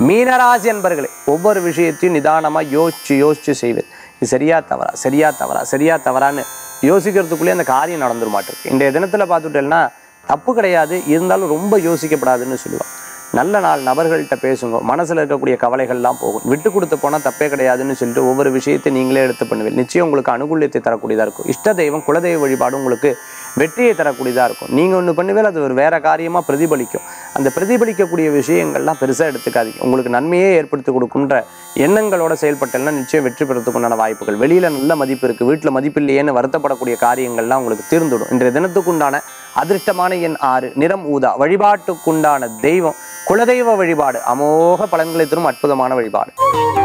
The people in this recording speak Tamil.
மீனராசி என்பர்களே ஒவ்வொரு விஷயத்தையும் நிதானமாக யோசிச்சு யோசிச்சு செய்வது இது சரியா தவறா சரியா தவறா சரியா தவறான்னு யோசிக்கிறதுக்குள்ளே அந்த காரியம் நடந்துட மாட்டிருக்கு இன்றைய தினத்தில் பார்த்துட்டேன்னா தப்பு கிடையாது இருந்தாலும் ரொம்ப யோசிக்கப்படாதுன்னு சொல்லுவாள் நல்ல நாள் நபர்கள்ட்ட பேசுங்க மனசில் இருக்கக்கூடிய கவலைகள்லாம் போகும் விட்டு கொடுத்து போனால் தப்பே கிடையாதுன்னு சொல்லிட்டு ஒவ்வொரு விஷயத்தை நீங்களே எடுத்து பண்ணுவீங்க நிச்சயம் உங்களுக்கு அனுகூலியத்தை தரக்கூடியதாக இருக்கும் இஷ்ட தெய்வம் குலதெய்வ வழிபாடு உங்களுக்கு வெற்றியை தரக்கூடியதாக இருக்கும் நீங்கள் ஒன்று பண்ணுவேல் அது ஒரு வேற காரியமாக பிரதிபலிக்கும் அந்த பிரதிபலிக்கக்கூடிய விஷயங்கள்லாம் பெருசாக எடுத்துக்காதீங்க உங்களுக்கு நன்மையே ஏற்படுத்தி கொடுக்குன்ற எண்ணங்களோட செயல்பட்டேன்னா நிச்சயம் வெற்றி பெறத்துக்குண்டான வாய்ப்புகள் வெளியில் நல்ல மதிப்பு இருக்குது வீட்டில் மதிப்பு இல்லையேன்னு வருத்தப்படக்கூடிய காரியங்கள்லாம் உங்களுக்கு தீர்ந்துடும் இன்றைய தினத்துக்குண்டான அதிர்ஷ்டமான எண் ஆறு நிறம் ஊதா வழிபாட்டுக்குண்டான தெய்வம் குலதெய்வ வழிபாடு அமோக பலன்களை தரும் அற்புதமான வழிபாடு